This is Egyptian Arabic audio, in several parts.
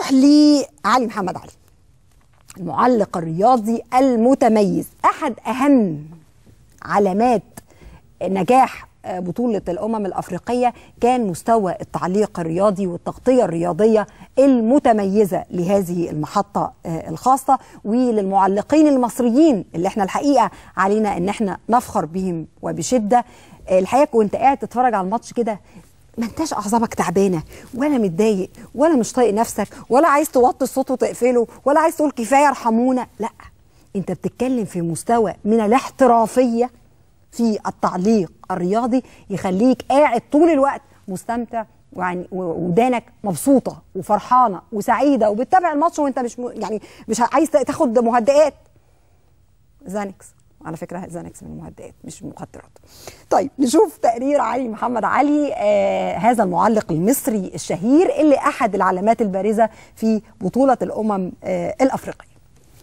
نروح لعلي محمد علي المعلق الرياضي المتميز احد اهم علامات نجاح بطولة الأمم الأفريقية كان مستوى التعليق الرياضي والتغطية الرياضية المتميزة لهذه المحطة الخاصة وللمعلقين المصريين اللي احنا الحقيقة علينا ان احنا نفخر بهم وبشدة الحقيقة وانت قاعد تتفرج على الماتش كده ما انتش اعصابك تعبانه ولا متضايق ولا مش طايق نفسك ولا عايز توطي الصوت وتقفله ولا عايز تقول كفايه ارحمونا لا انت بتتكلم في مستوى من الاحترافيه في التعليق الرياضي يخليك قاعد طول الوقت مستمتع ويعني ودانك مبسوطه وفرحانه وسعيده وبتتابع الماتش وانت مش م... يعني مش عايز تاخد مهدئات زانكس على فكره زانكس من المهدئات مش مخدرات طيب نشوف تقرير علي محمد علي آه هذا المعلق المصري الشهير اللي احد العلامات البارزه في بطوله الامم آه الافريقيه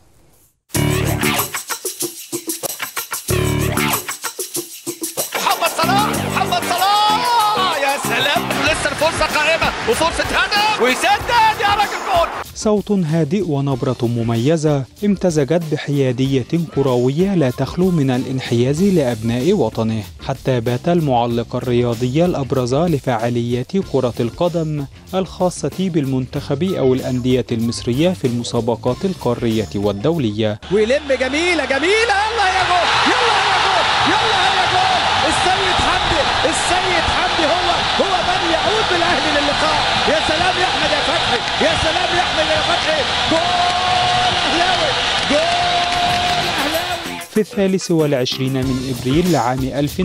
محمد صلاح محمد صلاح يا سلام لسه الفرصه قائمه وفرصه هدف ويسدد يا راجل جول صوت هادئ ونبرة مميزة امتزجت بحيادية كروية لا تخلو من الانحياز لأبناء وطنه حتى بات المعلق الرياضي الأبرز لفعاليات كرة القدم الخاصة بالمنتخب أو الأندية المصرية في المسابقات القارية والدولية ويلم جميله جميله يلا يا جول يلا يا جول يلا يا جول السيد حمدي السيد حمدي هو هو من يعود بالاهلي للقاء يا سلام يا احمد يا فتحي يا سلام يا احمد يا فتحي جول اهلاوي جول اهلاوي في الثالث والعشرين من إبريل لعام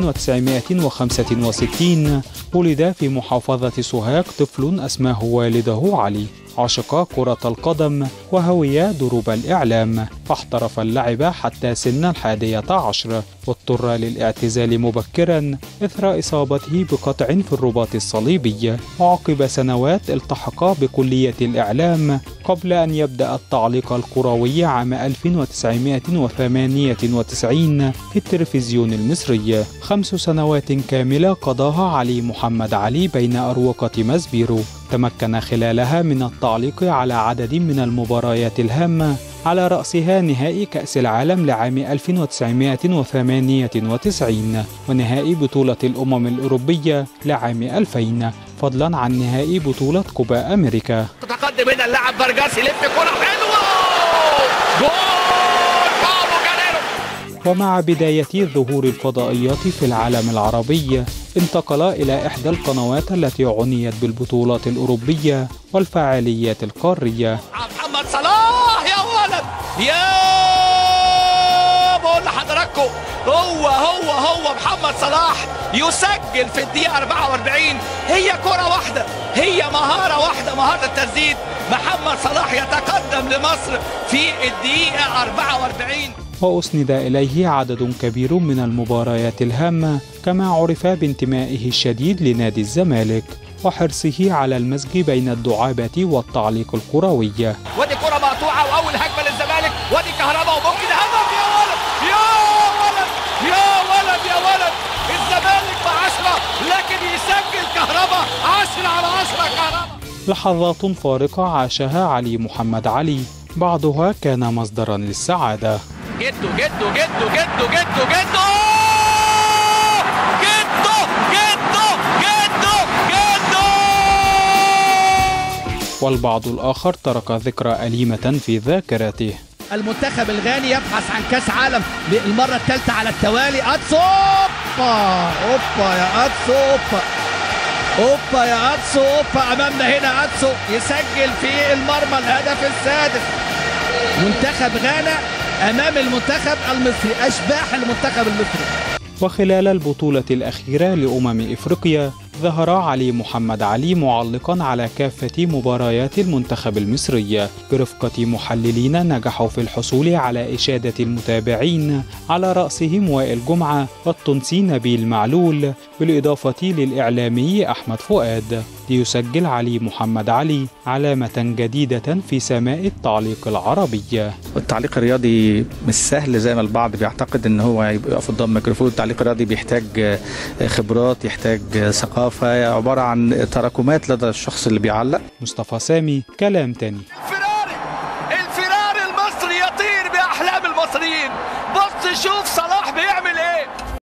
1965 ولد في محافظة سوهاج طفل أسماه والده علي عشق كرة القدم وهوي دروب الإعلام فاحترف اللعب حتى سن الحادية عشر واضطر للاعتزال مبكرا إثر إصابته بقطع في الرباط الصليبي وعقب سنوات التحق بكلية الإعلام قبل أن يبدأ التعليق الكروي عام 1998 في التلفزيون المصري خمس سنوات كاملة قضاها علي محمد علي بين أروقة مسبيرو تمكن خلالها من التعليق على عدد من المباريات الهامة على رأسها نهائي كأس العالم لعام 1998 ونهائي بطولة الأمم الأوروبية لعام 2000 فضلا عن نهائي بطولة كوبا أمريكا تتقدم هنا اللاعب فرجاس يلف كره حلوه جول بابو جانيرو ومع بداية ظهور الفضائيات في العالم العربي انتقل إلى إحدى القنوات التي عنيت بالبطولات الأوروبية والفعاليات القارية محمد صلاح يا ولد يا بقول لحضراتكم هو هو هو محمد صلاح يسجل في الدقيقة 44 هي كرة واحدة هي مهارة واحدة مهارة التسديد محمد صلاح يتقدم لمصر في الدقيقة 44 وأسند إليه عدد كبير من المباريات الهامة كما عرف بانتمائه الشديد لنادي الزمالك وحرصه على المزج بين الدعابة والتعليق الكروي ودي كرة مقطوعة وأول هجمة للزمالك ودي كهرباء وممكن هدف يا ولد يا ولد يا ولد يا ولد الزمالك بعشرة لكن يسجل كهرباء عشرة على عشرة كهرباء لحظات فارقة عاشها علي محمد علي بعضها كان مصدرا للسعادة جدو جدو جدو جدو جدو جدو جدو جدو جدو جدو والبعض الآخر ترك ذكرى أليمة في ذاكرته المنتخب الغاني يبحث عن كاس عالم للمره الثالثه على التوالي اتسو اوبا اوبا يا اتسو اوبا اوبا يا اتسو اوبا امامنا هنا اتسو يسجل في المرمى الهدف السادس منتخب غانا امام المنتخب المصري اشباح المنتخب المصري وخلال البطولة الأخيرة لأمم إفريقيا ظهر علي محمد علي معلقا على كافة مباريات المنتخب المصري برفقة محللين نجحوا في الحصول على إشادة المتابعين على رأسهم وائل جمعة والتونسي نبيل معلول بالإضافة للإعلامي أحمد فؤاد ليسجل علي محمد علي علامة جديدة في سماء التعليق العربي التعليق الرياضي مش سهل زي ما البعض بيعتقد ان هو يبقى يقف قدام ميكروفون التعليق الرياضي بيحتاج خبرات يحتاج ثقافة عبارة عن تراكمات لدى الشخص اللي بيعلق مصطفى سامي كلام تاني الفراري الفراري المصري يطير باحلام المصريين بص شوف صلاح